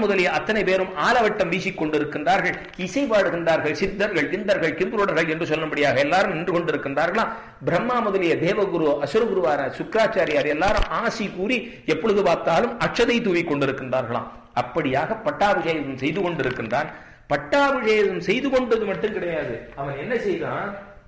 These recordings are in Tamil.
முதலிய அத்தனை பேரும் ஆலவட்டம் வீசிக் கொண்டிருக்கின்றார்கள் இசை பாடுகின்றார்கள் சித்தர்கள் கிந்தர்கள் கிம்புருடர்கள் என்று சொல்லும்படியாக எல்லாரும் நின்று கொண்டிருக்கின்றார்களா பிரம்மா முதலிய தேவகுரு அசுரகுருவார சுக்கராச்சாரியார் எல்லாரும் ஆசி கூறி எப்பொழுது பார்த்தாலும் அக்ஷதை தூவி கொண்டிருக்கின்றார்களாம் அப்படியாக பட்டாபிஷேகம் செய்து கொண்டிருக்கின்றான் பட்டாபிஷேகம் செய்து கொண்டது மட்டும் கிடையாது அவன் என்ன செய்தான்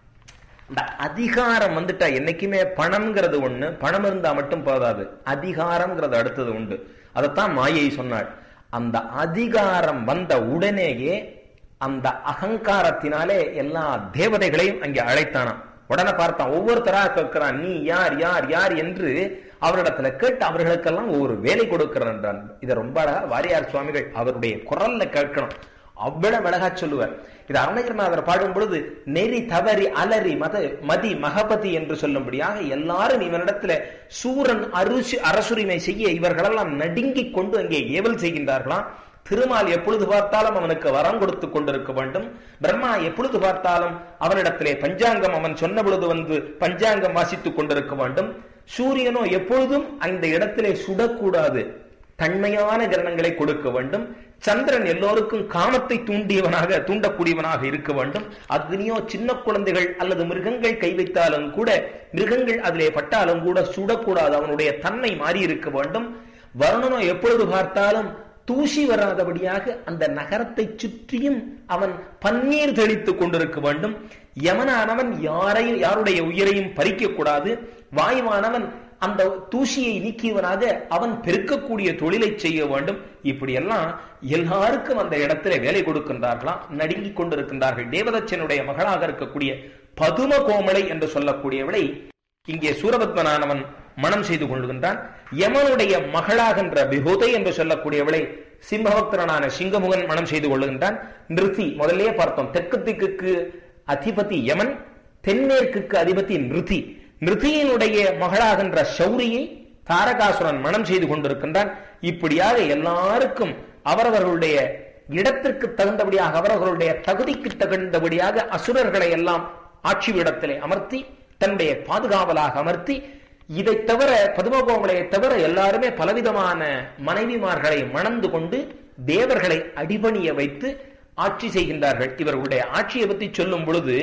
இந்த அதிகாரம் வந்துட்டா என்னைக்குமே பணம்ங்கிறது ஒண்ணு பணம் இருந்தா மட்டும் போதாது அதிகாரம்ங்கிறது அடுத்தது உண்டு அதைத்தான் மாயை சொன்னாள் அந்த அதிகாரம் வந்த உடனேயே அந்த அகங்காரத்தினாலே எல்லா தேவதைகளையும் அங்கே அழைத்தானாம் உடனே பார்த்தான் ஒவ்வொருத்தரா கேட்கிறான் நீ யார் யார் யார் என்று அவரிடத்துல கேட்டு அவர்களுக்கெல்லாம் ஒரு வேலை கொடுக்கிறான் இதை ரொம்ப அழகா வாரியார் சுவாமிகள் அவருடைய குரல்ல கேட்கணும் அவ்வளவு அழகா சொல்லுவார் இது அருணகிரிநாதர் பாடும் பொழுது நெறி தவறி அலறி மத மதி மகபதி என்று சொல்லும்படியாக எல்லாரும் இவனிடத்துல சூரன் அருசு அரசுரிமை செய்ய இவர்களெல்லாம் நடுங்கிக் கொண்டு அங்கே ஏவல் செய்கின்றார்களாம் திருமால் எப்பொழுது பார்த்தாலும் அவனுக்கு வரம் கொடுத்து கொண்டிருக்க வேண்டும் பிரம்மா எப்பொழுது பார்த்தாலும் அவனிடத்திலே பஞ்சாங்கம் அவன் சொன்ன பொழுது வந்து பஞ்சாங்கம் வாசித்துக் கொண்டிருக்க வேண்டும் சூரியனோ எப்பொழுதும் அந்த இடத்திலே சுடக்கூடாது தன்மையான கிரணங்களை கொடுக்க வேண்டும் சந்திரன் எல்லோருக்கும் காமத்தை தூண்டியவனாக தூண்டக்கூடியவனாக இருக்க வேண்டும் அக்னியோ சின்ன குழந்தைகள் அல்லது மிருகங்கள் கை வைத்தாலும் கூட மிருகங்கள் அதிலே பட்டாலும் கூட சுடக்கூடாது அவனுடைய தன்மை மாறி இருக்க வேண்டும் வருணனோ எப்பொழுது பார்த்தாலும் தூசி வராதபடியாக அந்த நகரத்தை சுற்றியும் அவன் பன்னீர் தெளித்துக் கொண்டிருக்க வேண்டும் யமனானவன் யாரையும் யாருடைய உயிரையும் பறிக்க கூடாது வாயுவானவன் அந்த தூசியை நீக்கியவனாக அவன் பெருக்கக்கூடிய தொழிலை செய்ய வேண்டும் இப்படியெல்லாம் எல்லாருக்கும் அந்த இடத்துல வேலை கொடுக்கின்றார்களாம் நடுங்கிக் கொண்டிருக்கின்றார்கள் தேவதச்சனுடைய மகளாக இருக்கக்கூடிய பதும கோமலை என்று சொல்லக்கூடியவளை இங்கே சூரபத்மனானவன் மனம் செய்து கொள்கின்றான் யமனுடைய மகளாகின்ற விபூதை என்று சொல்லக்கூடியவளை சிம்மபக்தரனான சிங்கமுகன் மனம் செய்து கொள்ளுகின்றான் நிருதி முதல்லயே பார்த்தோம் தெற்கு திக்குக்கு அதிபதி யமன் தென்மேற்குக்கு அதிபதி நிருதி நிருதியினுடைய மகளாகின்ற சௌரியை தாரகாசுரன் மனம் செய்து கொண்டிருக்கின்றான் இப்படியாக எல்லாருக்கும் அவரவர்களுடைய இடத்திற்கு தகுந்தபடியாக அவரவர்களுடைய தகுதிக்கு தகுந்தபடியாக அசுரர்களை எல்லாம் ஆட்சி இடத்திலே அமர்த்தி தன்னுடைய பாதுகாவலாக அமர்த்தி இதை தவிர பதுமகோமலையை தவிர எல்லாருமே பலவிதமான மனைவிமார்களை மணந்து கொண்டு தேவர்களை அடிபணிய வைத்து ஆட்சி செய்கின்றார்கள் இவர்களுடைய ஆட்சியை பற்றி சொல்லும் பொழுது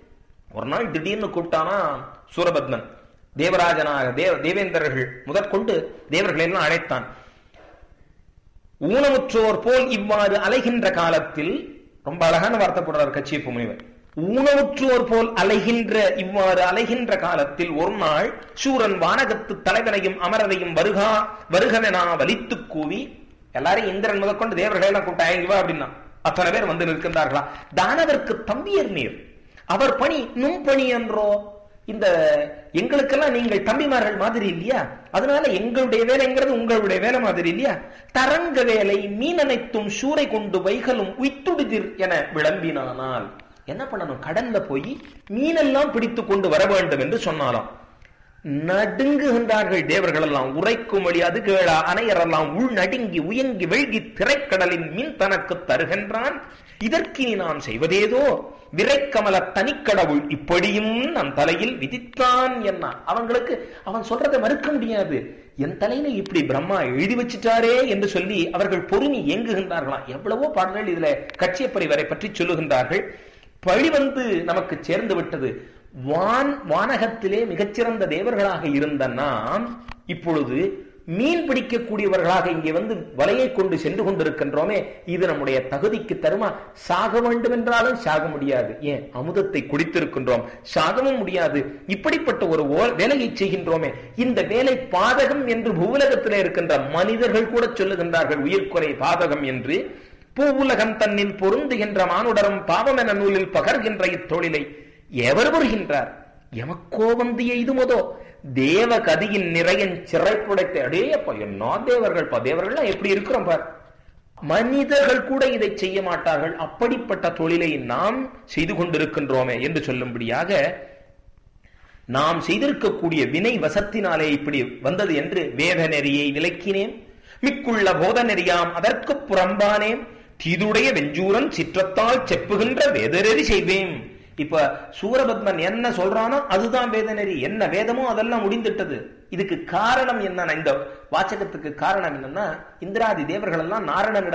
ஒரு நாள் திடீர்னு கூப்பிட்டானா சூரபத்மன் தேவராஜனாக தேவ தேவேந்திரர்கள் முதற்கொண்டு தேவர்களை எல்லாம் அழைத்தான் ஊனமுற்றோர் போல் இவ்வாறு அலைகின்ற காலத்தில் ரொம்ப அழகான வார்த்தை போடுறார் கச்சியப்பு முனிவர் ஊனமுற்றோர் போல் அலைகின்ற இவ்வாறு அலைகின்ற காலத்தில் ஒரு நாள் சூரன் வானகத்து தலைவனையும் அமரரையும் வருகா வருகவெனா வலித்து கூவி எல்லாரையும் இந்திரன் முதற்கொண்டு தேவர்களை எல்லாம் கூட்டா இங்க வா அப்படின்னா அத்தனை பேர் வந்து நிற்கின்றார்களா தானவருக்கு தம்பியர் நீர் அவர் பணி நும் பணி என்றோ இந்த எங்களுக்கெல்லாம் நீங்கள் தம்பிமார்கள் மாதிரி இல்லையா அதனால எங்களுடைய வேலைங்கிறது உங்களுடைய வேலை மாதிரி இல்லையா தரங்க வேலை மீனனைத்தும் சூறை கொண்டு வைகளும் உய்த்துடுதிர் என விளம்பினானால் என்ன பண்ணணும் கடல்ல போய் மீனெல்லாம் பிடித்து கொண்டு வர வேண்டும் என்று சொன்னாலாம் நடுங்குகின்றார்கள் தேவர்கள் எல்லாம் உரைக்கும் வழி அது கேளா அணையரெல்லாம் உள் நடுங்கி உயங்கி வெள்கி திரைக்கடலின் மீன் தனக்கு தருகின்றான் இதற்கு நான் செய்வதேதோ விரைக்கமல தனிக்கடவுள் இப்படியும் நம் தலையில் விதித்தான் என்ன அவங்களுக்கு அவன் சொல்றதை மறுக்க முடியாது என் தலையில இப்படி பிரம்மா எழுதி வச்சிட்டாரே என்று சொல்லி அவர்கள் பொறுமி இயங்குகின்றார்களாம் எவ்வளவோ பாடல்கள் இதுல கட்சியப்பறி வரை பற்றி சொல்லுகின்றார்கள் பழி வந்து நமக்கு சேர்ந்து விட்டது வான் வானகத்திலே மிகச்சிறந்த தேவர்களாக இருந்த நாம் இப்பொழுது மீன் பிடிக்கக்கூடியவர்களாக இங்கே வந்து வலையை கொண்டு சென்று கொண்டிருக்கின்றோமே இது நம்முடைய தகுதிக்கு தருமா சாக வேண்டும் என்றாலும் சாக முடியாது ஏன் அமுதத்தை குடித்திருக்கின்றோம் சாகவும் முடியாது இப்படிப்பட்ட ஒரு வேலையை செய்கின்றோமே இந்த வேலை பாதகம் என்று பூவுலகத்திலே இருக்கின்ற மனிதர்கள் கூட சொல்லுகின்றார்கள் உயிர்குறை பாதகம் என்று பூவுலகம் தன்னில் பொருந்துகின்ற மானுடரும் பாவம் என நூலில் பகர்கின்ற இத்தொழிலை எவர் வருகின்றார் எமக்கோ வந்து எய்துமதோ தேவ கதியின் நிறையன் சிறைப்புடைத்த அடேயப்பா என்ன தேவர்கள் பா தேவர்கள்லாம் எப்படி இருக்கிறோம் பார் மனிதர்கள் கூட இதை செய்ய மாட்டார்கள் அப்படிப்பட்ட தொழிலை நாம் செய்து கொண்டிருக்கின்றோமே என்று சொல்லும்படியாக நாம் செய்திருக்கக்கூடிய வினை வசத்தினாலே இப்படி வந்தது என்று வேத நெறியை விளக்கினேன் மிக்குள்ள போத நெறியாம் அதற்கு புறம்பானேன் தீதுடைய வெஞ்சூரன் சிற்றத்தால் செப்புகின்ற வேதநெறி செய்வேன் இப்ப சூரபத்மன் என்ன சொல்றானோ அதுதான் வேதநெறி என்ன வேதமோ அதெல்லாம் முடிந்துட்டது இதுக்கு காரணம் என்ன இந்த வாச்சகத்துக்கு காரணம் என்னன்னா இந்திராதி தேவர்கள் எல்லாம் நாரணனிடம்